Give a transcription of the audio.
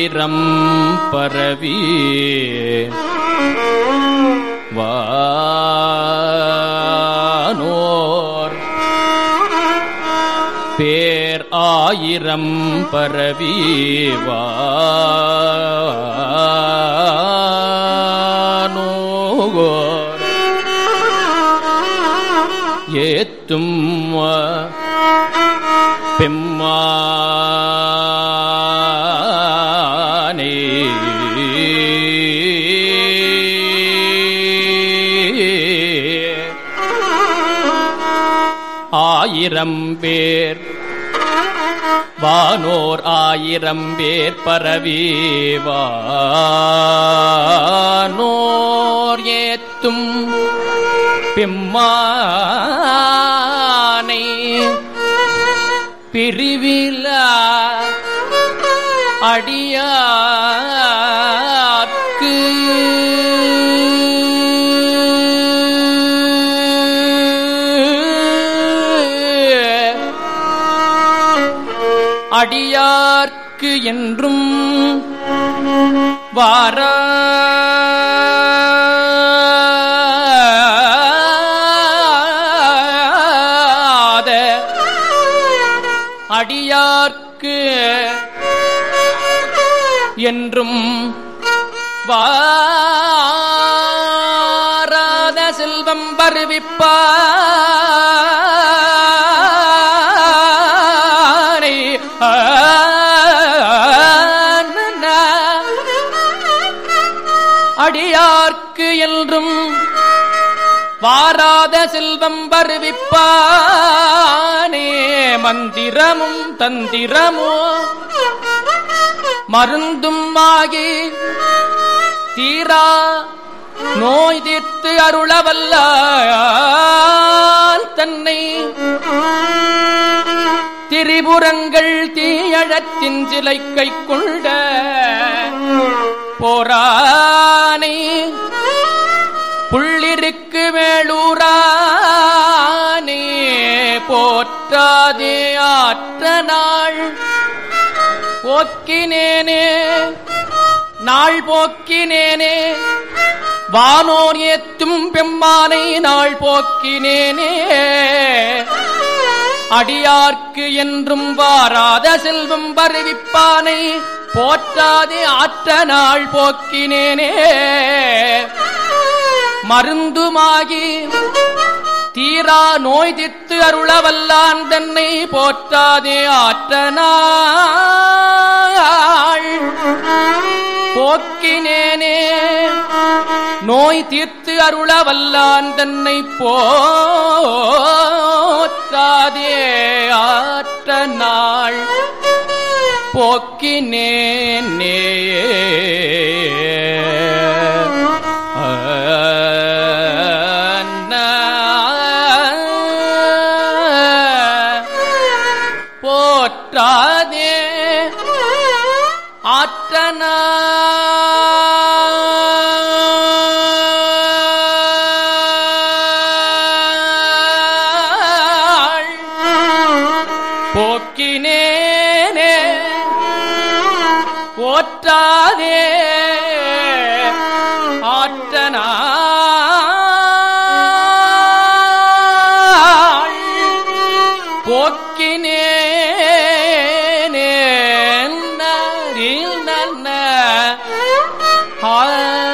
ஆயிரம் பரவி வானோர் பேர் ஆயிரம் பரவி வானோர் ஏத்தும் பெம்மானே ஆயிரம் பேர் வானோர் ஆயிரம் பேர் பரவி வானோர் ஏத்தும் பெம்மானை பிரிவிலா அடியார்க்கு அடியார்க்கு என்றும் வாராத அடியார்க்கு என்றும் வாராத செல்வம் வருவிப்பானை அடியார்க்கு என்றும் வாராத செல்வம் வருவிப்பானே மந்திரமும் தந்திரமோ மருந்தும் ஆகி தீரா நோய் தீர்த்து அருளவல்ல தன்னை திரிபுரங்கள் தீயழத்தின் சிலை கை கொண்ட போரானை புள்ளிருக்கு வேளூரானே போற்றாதே ஆற்ற நாள் போக்கினேனே நாள் போக்கினேனே வானோர் ஏத்தும் பெம்மானை நாள் போக்கினேனே அடியார்க்கு என்றும் வாராத செல்வம் வருவிப்பானை போற்றாதே ஆற்ற நாள் போக்கினேனே மருந்துமாகி தீரா நோய் தித்து அருளவல்லான் தன்னை போற்றாதே ஆற்ற நாள் போக்கினேனே நோய் தீர்த்து அருளவல்லான் தன்னை போற்றாதே ஆற்ற நாள் போக்கினேனே போற்றாதே ஆற்றனாள் போக்கினேனே போற்றாதே ஆற்றனாள் போக்கினேனே நரில் நன்ன ஆ